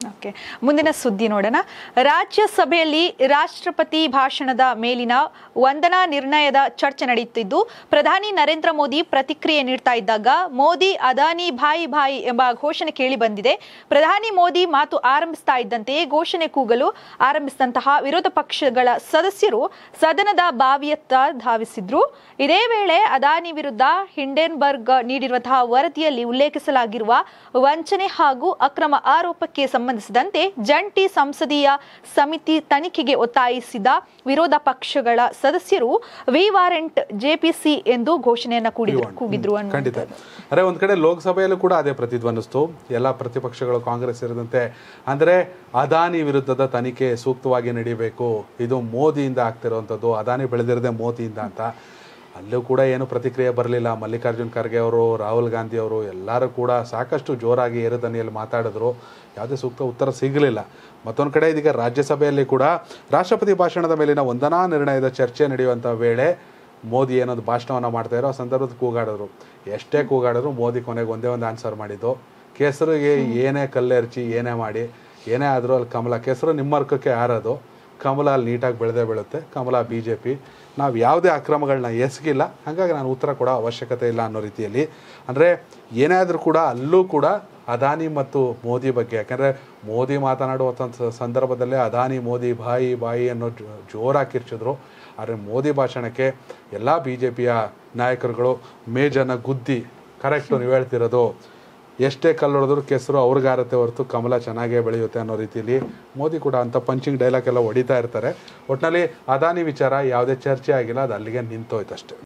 okay ಮುಂದಿನ ಸುದ್ದಿ ನೋಡೋಣ ರಾಜ್ಯಸಭೆಯಲ್ಲಿ ರಾಷ್ಟ್ರಪತಿ ಭಾಷಣದ ಮೇಲಿನ ವಂದನಾ ನಿರ್ಣಯದ ಚರ್ಚೆ ನಡೆಯುತ್ತಿದ್ದು ಪ್ರಧಾನಿ ನರೇಂದ್ರ ಮೋದಿ ಪ್ರತಿಕ್ರಿಯೆ ನೀಡ್ತಾ ಇದ್ದಾಗ ಮೋದಿ ಅದಾನಿ ಭಾಯಿ ಭಾಯಿ ಎಂಬ ಘೋಷಣೆ ಕೇಳಿ ಬಂದಿದೆ ಪ್ರಧಾನಿ ಮೋದಿ ಮಾತು ಆರಂಭಿಸ್ತಾ ಇದ್ದಂತೆಯೇ ಘೋಷಣೆ ಕೂಗಲು ಆರಂಭಿಸಿದಂತಹ ವಿರೋಧ ಪಕ್ಷಗಳ ಸದಸ್ಯರು ಸದನದ ಬಾವಿಯತ್ತ ಧಾವಿಸಿದ್ರು ಇದೇ ವೇಳೆ ಅದಾನಿ ವಿರುದ್ಧ ಹಿಂಡೆನ್ಬರ್ಗ್ ನೀಡಿರುವಂತಹ ವರದಿಯಲ್ಲಿ ಉಲ್ಲೇಖಿಸಲಾಗಿರುವ ವಂಚನೆ ಹಾಗೂ ಅಕ್ರಮ ಆರೋಪಕ್ಕೆ ಸಂಬಂಧಿಸಿದಂತೆ ಜಂಟಿ ಸಂಸದೀಯ ಸಮಿತಿ ತನಿಖೆಗೆ ಒತ್ತಾಯಿಸಿದ ವಿರೋಧ ಪಕ್ಷಗಳ ಸದಸ್ಯರು ವಿ ವಾರೆಂಟ್ ಜೆಪಿಸಿ ಎಂದು ಘೋಷಣೆಯನ್ನ ಕೂಡಿದ್ರು ಕೂಗಿದ್ರು ಖಂಡಿತ ಅನ್ನುವಂಥದ್ದು ಅರೆ ಒಂದ್ ಕಡೆ ಲೋಕಸಭೆಯಲ್ಲೂ ಕೂಡ ಅದೇ ಪ್ರತಿಧ್ವನಿಸ್ತು ಎಲ್ಲ ಪ್ರತಿಪಕ್ಷಗಳು ಕಾಂಗ್ರೆಸ್ ಸೇರಿದಂತೆ ಅಂದ್ರೆ ಅದಾನಿ ವಿರುದ್ಧದ ತನಿಖೆ ಸೂಕ್ತವಾಗಿ ನಡೀಬೇಕು ಇದು ಮೋದಿಯಿಂದ ಆಗ್ತಿರುವಂಥದ್ದು ಅದಾನಿ ಬೆಳೆದಿರದೆ ಮೋದಿಯಿಂದ ಅಂತ ಅಲ್ಲೂ ಕೂಡ ಏನು ಪ್ರತಿಕ್ರಿಯೆ ಬರಲಿಲ್ಲ ಮಲ್ಲಿಕಾರ್ಜುನ್ ಖರ್ಗೆ ಅವರು ರಾಹುಲ್ ಗಾಂಧಿ ಅವರು ಎಲ್ಲರೂ ಕೂಡ ಸಾಕಷ್ಟು ಜೋರಾಗಿ ಏರುದನಿಯಲ್ಲಿ ಮಾತಾಡಿದ್ರು ಯಾವುದೇ ಸೂಕ್ತ ಉತ್ತರ ಸಿಗಲಿಲ್ಲ ಮತ್ತೊಂದು ಕಡೆ ಇದೀಗ ರಾಜ್ಯಸಭೆಯಲ್ಲಿ ಕೂಡ ರಾಷ್ಟ್ರಪತಿ ಭಾಷಣದ ಮೇಲಿನ ವಂದನಾ ನಿರ್ಣಯದ ಚರ್ಚೆ ನಡೆಯುವಂಥ ವೇಳೆ ಮೋದಿ ಏನೊಂದು ಭಾಷಣವನ್ನು ಮಾಡ್ತಾ ಇರೋ ಆ ಸಂದರ್ಭದಲ್ಲಿ ಕೂಗಾಡಿದ್ರು ಎಷ್ಟೇ ಕೂಗಾಡಿದ್ರು ಮೋದಿ ಕೊನೆಗೆ ಒಂದೇ ಒಂದು ಆನ್ಸರ್ ಮಾಡಿದ್ದು ಕೆಸರಿಗೆ ಏನೇ ಕಲ್ಲೆರ್ಚಿ ಏನೇ ಮಾಡಿ ಏನೇ ಆದರೂ ಅಲ್ಲಿ ಕಮಲ ಕೆಸರು ನಿಮ್ಮರ್ಕಕ್ಕೆ ಯಾರದು ಕಮಲ ಅಲ್ಲಿ ನೀಟಾಗಿ ಬೆಳೆದೇ ಬೀಳುತ್ತೆ ಕಮಲ ಬಿ ಜೆ ಪಿ ನಾವು ಯಾವುದೇ ಅಕ್ರಮಗಳನ್ನ ಎಸಗಿಲ್ಲ ಹಾಗಾಗಿ ನಾನು ಉತ್ತರ ಕೊಡೋ ಅವಶ್ಯಕತೆ ಇಲ್ಲ ಅನ್ನೋ ರೀತಿಯಲ್ಲಿ ಅಂದರೆ ಏನೇ ಆದರೂ ಕೂಡ ಅಲ್ಲೂ ಕೂಡ ಅದಾನಿ ಮತ್ತು ಮೋದಿ ಬಗ್ಗೆ ಯಾಕಂದರೆ ಮೋದಿ ಮಾತನಾಡುವಂಥ ಸಂದರ್ಭದಲ್ಲೇ ಅದಾನಿ ಮೋದಿ ಬಾಯಿ ಬಾಯಿ ಅನ್ನೋ ಜೋ- ಜೋರಾಗಿ ಕಿರ್ಚಿದ್ರು ಆದರೆ ಮೋದಿ ಭಾಷಣಕ್ಕೆ ಎಲ್ಲ ಬಿ ಜೆ ಪಿಯ ನಾಯಕರುಗಳು ಮೇಜನ್ನು ಗುದ್ದಿ ಕರೆಕ್ಟು ನೀವು ಹೇಳ್ತಿರೋದು ಎಷ್ಟೇ ಕಲ್ಲೊಡೆದ್ರು ಕೆಸರು ಅವ್ರಿಗಾರತ್ತೆ ಹೊರತು ಕಮಲ ಚೆನ್ನಾಗೇ ಬೆಳೆಯುತ್ತೆ ಅನ್ನೋ ರೀತಿಯಲ್ಲಿ ಮೋದಿ ಕೂಡ ಅಂಥ ಪಂಚಿಂಗ್ ಡೈಲಾಗ್ ಎಲ್ಲ ಹೊಡಿತಾ ಇರ್ತಾರೆ ಒಟ್ಟಿನಲ್ಲಿ ಅದಾನಿ ವಿಚಾರ ಯಾವುದೇ ಚರ್ಚೆ ಆಗಿಲ್ಲ ಅದು ಅಲ್ಲಿಗೆ ನಿಂತೋಯ್ತು ಅಷ್ಟೇ